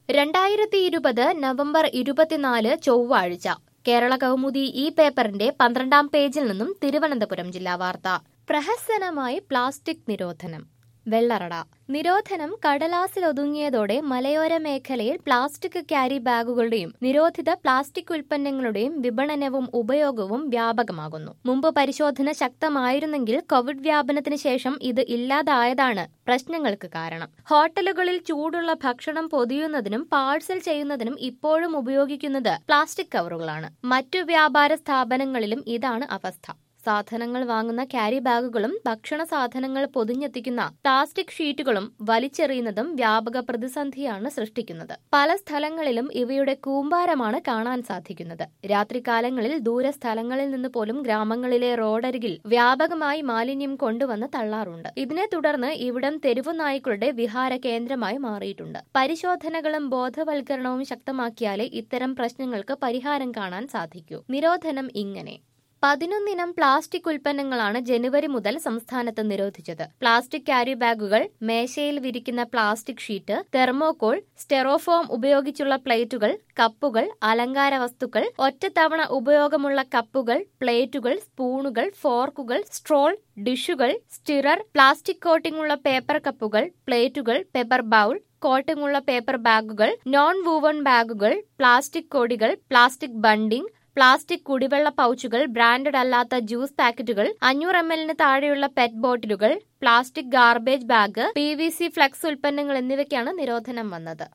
രണ്ടായിരത്തി ഇരുപത് നവംബർ ഇരുപത്തിനാല് ചൊവ്വാഴ്ച കേരള കൗമുദി ഈ പേപ്പറിന്റെ പന്ത്രണ്ടാം പേജിൽ നിന്നും തിരുവനന്തപുരം ജില്ലാ വാർത്ത പ്രഹസനമായി പ്ലാസ്റ്റിക് നിരോധനം വെള്ളറട നിരോധനം കടലാസിൽ ഒതുങ്ങിയതോടെ മലയോര മേഖലയിൽ പ്ലാസ്റ്റിക് ക്യാരി ബാഗുകളുടെയും നിരോധിത പ്ലാസ്റ്റിക് ഉൽപ്പന്നങ്ങളുടെയും വിപണനവും ഉപയോഗവും വ്യാപകമാകുന്നു മുമ്പ് പരിശോധന ശക്തമായിരുന്നെങ്കിൽ കോവിഡ് വ്യാപനത്തിന് ശേഷം ഇത് ഇല്ലാതായതാണ് പ്രശ്നങ്ങൾക്ക് കാരണം ഹോട്ടലുകളിൽ ചൂടുള്ള ഭക്ഷണം പൊതിയുന്നതിനും പാഴ്സൽ ചെയ്യുന്നതിനും ഇപ്പോഴും ഉപയോഗിക്കുന്നത് പ്ലാസ്റ്റിക് കവറുകളാണ് മറ്റു വ്യാപാര സ്ഥാപനങ്ങളിലും ഇതാണ് അവസ്ഥ സാധനങ്ങൾ വാങ്ങുന്ന ക്യാരി ബാഗുകളും ഭക്ഷണ സാധനങ്ങൾ പൊതിഞ്ഞെത്തിക്കുന്ന പ്ലാസ്റ്റിക് ഷീറ്റുകളും വലിച്ചെറിയുന്നതും വ്യാപക പ്രതിസന്ധിയാണ് സൃഷ്ടിക്കുന്നത് പല സ്ഥലങ്ങളിലും ഇവയുടെ കൂമ്പാരമാണ് കാണാൻ സാധിക്കുന്നത് രാത്രികാലങ്ങളിൽ ദൂരസ്ഥലങ്ങളിൽ നിന്ന് പോലും ഗ്രാമങ്ങളിലെ റോഡരികിൽ വ്യാപകമായി മാലിന്യം കൊണ്ടുവന്ന് തള്ളാറുണ്ട് ഇതിനെ തുടർന്ന് ഇവിടം തെരുവു നായ്ക്കളുടെ വിഹാര കേന്ദ്രമായി മാറിയിട്ടുണ്ട് പരിശോധനകളും ബോധവൽക്കരണവും ശക്തമാക്കിയാലേ ഇത്തരം പ്രശ്നങ്ങൾക്ക് പരിഹാരം കാണാൻ സാധിക്കൂ നിരോധനം ഇങ്ങനെ പതിനൊന്നിനം പ്ലാസ്റ്റിക് ഉൽപ്പന്നങ്ങളാണ് ജനുവരി മുതൽ സംസ്ഥാനത്ത് നിരോധിച്ചത് പ്ലാസ്റ്റിക് ക്യാരി ബാഗുകൾ മേശയിൽ വിരിക്കുന്ന പ്ലാസ്റ്റിക് ഷീറ്റ് തെർമോകോൾ സ്റ്റെറോഫോം ഉപയോഗിച്ചുള്ള പ്ലേറ്റുകൾ കപ്പുകൾ അലങ്കാര വസ്തുക്കൾ ഒറ്റത്തവണ ഉപയോഗമുള്ള കപ്പുകൾ പ്ലേറ്റുകൾ സ്പൂണുകൾ ഫോർക്കുകൾ സ്ട്രോൾ ഡിഷുകൾ സ്റ്റിറർ പ്ലാസ്റ്റിക് കോട്ടിംഗ് ഉള്ള പേപ്പർ കപ്പുകൾ പ്ലേറ്റുകൾ പേപ്പർ ബൗൾ കോട്ടിംഗ് ഉള്ള പേപ്പർ ബാഗുകൾ നോൺ വൂവൺ ബാഗുകൾ പ്ലാസ്റ്റിക് കൊടികൾ പ്ലാസ്റ്റിക് ബണ്ടിംഗ് പ്ലാസ്റ്റിക് കുടിവെള്ള പൗച്ചുകൾ ബ്രാൻഡഡ് അല്ലാത്ത ജ്യൂസ് പാക്കറ്റുകൾ അഞ്ഞൂറ് എം എല്ലിന് താഴെയുള്ള പെറ്റ് ബോട്ടിലുകൾ plastic garbage bag P V C flex ഉൽപ്പന്നങ്ങൾ എന്നിവയ്ക്കാണ് നിരോധനം വന്നത്